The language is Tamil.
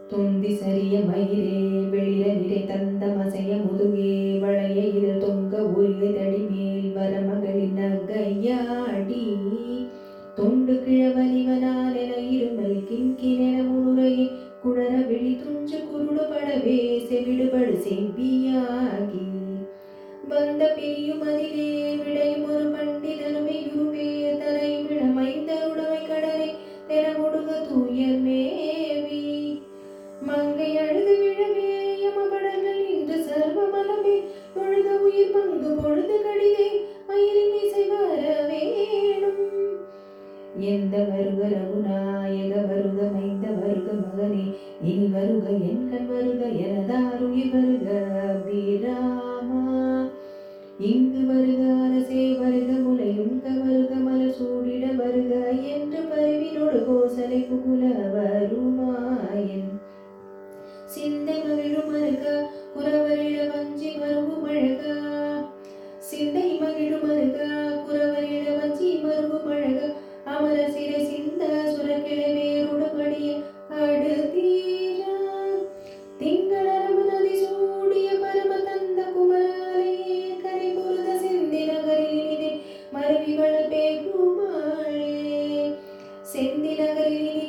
தொந்தி சரிய மயிரே வெளிர நிறை தந்த மசைய முதுகே வளைய இதழ் தொங்க உரிய தடி மேல் வரமகளின் நகையாடி தொண்டு கிழவனிவனான் என இருமல் கிண்கிணென முனுரையே குணர விழி துஞ்சு குருடு படவே செவிடுபடு செவ்வியாகி வந்த பிரியும் அதிலே விடையும் ஒரு பண்டிதனுமே குருவே தரையும் விழமைந்தருடமை கடலை தெனமுடுக தூயர் மேவி மங்கை அழுது விழவே யமபடங்கள் இன்று சர்வ மலமே பொழுத உயிர் பங்கு பொழுது கடிதே மயிலின் இசை வர வேணும் எந்த வருக ரகுநாயக வருக மைந்த வருக மகனே இனி வருக என்கண் வருக எனதாருயிர் வருக அபிராமா இங்கு வருக அரசே வருக முலையுண்க வருக மலர் சூடிட வருக என்று பருவினோடு கோசலை புகுல வருமாயன் சிந்தை மகிழும் அருக குறவரிட வஞ்சி மருவும் அழகா சிந்தை மகிழும் அருக குறவரிட வஞ்சி மருவும் அழகா அமர சிறை சிந்த சுரக்கிளை வேரோடு படிய அடுத்தீரா திங்களரவு நதி சூடிய பரம தந்த குமராலே கரை பொருத செந்தி நகரில் இனிதே மருவி வள பெருமாளே செந்தி நகரில்